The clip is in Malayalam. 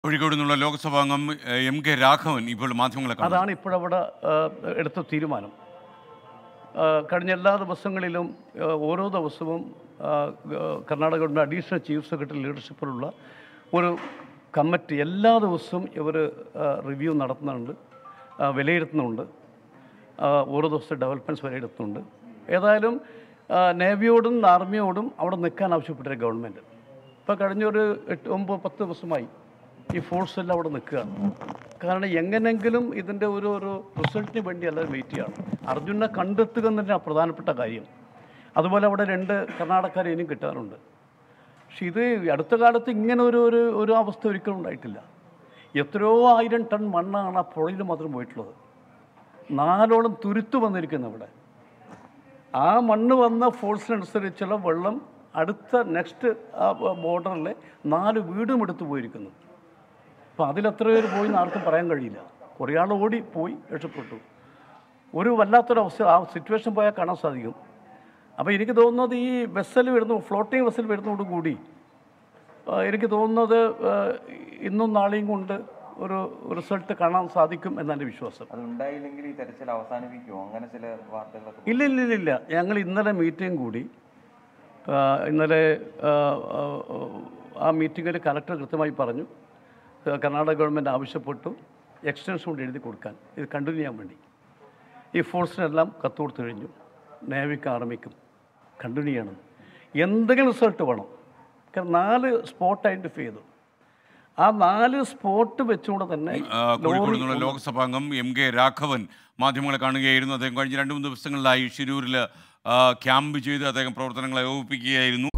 കോഴിക്കോട് നിന്നുള്ള ലോക്സഭാംഗം എ, എം കെ രാഘവൻ ഇപ്പോൾ മാധ്യമങ്ങളെ കാണുന്നു അതാണ് ഇപ്പോഴവിടെ ആ, എടുത്ത തീരുമാനം ആ, കഴിഞ്ഞ എല്ലാ ദിവസങ്ങളിലും ആ, ഓരോ ദിവസവും ആ, ഗ- Karnataka government additional chief secretary ലീഡർഷിപ്പിലുള്ള ഒരു കമ്മിറ്റി എല്ലാ ദിവസവും ഇവർ റിവ്യൂ നടത്തുന്നുണ്ട് ആ, വിലയിരുത്തുന്നുണ്ട് ആ, ഓരോ ദിവസത്തെ ഡെവലപ്മെൻറ്റ്സ് വിലയിരുത്തുന്നുണ്ട് ഏതായാലും ആ, നേവിയോടും ആർമിയോടും അവിടെ നിൽക്കാൻ ആവശ്യപ്പെട്ടൊരു ഗവൺമെൻറ് ഇപ്പോൾ കഴിഞ്ഞൊരു എട്ട് ഒമ്പത് പത്ത് ദിവസമായി ഈ ഫോഴ്സ് എല്ലാം അവിടെ നിൽക്കുകയാണ് കാരണം എങ്ങനെങ്കിലും ഇതിൻ്റെ ഒരു ഒരു റിസൾട്ടിന് വേണ്ടി എല്ലാവരും വെയിറ്റ് ചെയ്യണം അർജുനെ കണ്ടെത്തുക എന്നതിനാണ് പ്രധാനപ്പെട്ട കാര്യം അതുപോലെ അവിടെ രണ്ട് കർണാടകക്കാരെ ഇനിയും കിട്ടാറുണ്ട് പക്ഷെ ഇത് അടുത്ത കാലത്ത് ഇങ്ങനെ ഒരു ഒരു ഒരു അവസ്ഥ ഒരിക്കലും ഉണ്ടായിട്ടില്ല എത്രയോ ആയിരം ടൺ മണ്ണാണ് ആ പുഴയിൽ മാത്രം പോയിട്ടുള്ളത് നാലോളം തുരുത്തു വന്നിരിക്കുന്നു അവിടെ ആ മണ്ണ് വന്ന ഫോഴ്സിനനുസരിച്ചുള്ള വെള്ളം അടുത്ത നെക്സ്റ്റ് ആ ബോർഡറിൽ നാല് വീടും എടുത്ത് പോയിരിക്കുന്നു അപ്പോൾ അതിലെത്ര പേര് പോയി എന്ന് ആർക്കും പറയാൻ കഴിയില്ല കുറേ ആൾ ഓടി പോയി രക്ഷപ്പെട്ടു ഒരു വല്ലാത്തൊരവസ്ഥ ആ സിറ്റുവേഷൻ പോയാൽ കാണാൻ സാധിക്കും അപ്പോൾ എനിക്ക് തോന്നുന്നത് ഈ വെസൽ വരുന്നു ഫ്ലോട്ടിംഗ് വെസൽ വരുന്നതോടുകൂടി ആ, എനിക്ക് തോന്നുന്നത് ആ, ഇന്നും നാളെയും കൊണ്ട് ഒരു റിസൾട്ട് കാണാൻ സാധിക്കും എന്നാണ് വിശ്വാസം അതുണ്ടായില്ലെങ്കിൽ ഈ തെരച്ചിൽ അവസാനിപ്പിക്കുമോ അങ്ങനെ ചില വാർത്തകളൊക്കെ ഇല്ല ഇല്ല ഇല്ല ഇല്ല ഞങ്ങൾ ഇന്നലെ മീറ്റിംഗ് കൂടി ആ, ഇന്നലെ ആ, ആ, ആ മീറ്റിങ്ങിൽ കലക്ടർ കൃത്യമായി പറഞ്ഞു ആ, കർണാടക ഗവൺമെൻറ് ആവശ്യപ്പെട്ടു എക്സ്റ്റൻഷൻ കൊണ്ട് എഴുതി കൊടുക്കാൻ ഇത് കണ്ടിന്യൂ ചെയ്യാൻ വേണ്ടി ഈ ഫോഴ്സിനെല്ലാം കത്ത് കൊടുത്തു കഴിഞ്ഞു നേവിക്കും ആർമിക്കും കണ്ടിന്യൂ ചെയ്യണം എന്തെങ്കിലും റിസൾട്ട് വേണം കാരണം നാല് സ്പോട്ട് ഐഡൻറ്റിഫൈ ചെയ്തു ആ നാല് സ്പോട്ട് വെച്ചുകൊണ്ട് തന്നെ ആ, കോഴിക്കോട് നിന്നുള്ള ലോക്സഭാംഗം എം കെ രാഘവൻ മാധ്യമങ്ങളെ കാണുകയായിരുന്നു അദ്ദേഹം കഴിഞ്ഞ രണ്ട് മൂന്ന് ദിവസങ്ങളിലായി ഷിരൂരിൽ ആ, ക്യാമ്പ് ചെയ്ത് അദ്ദേഹം പ്രവർത്തനങ്ങൾ ഏകോപിപ്പിക്കുകയായിരുന്നു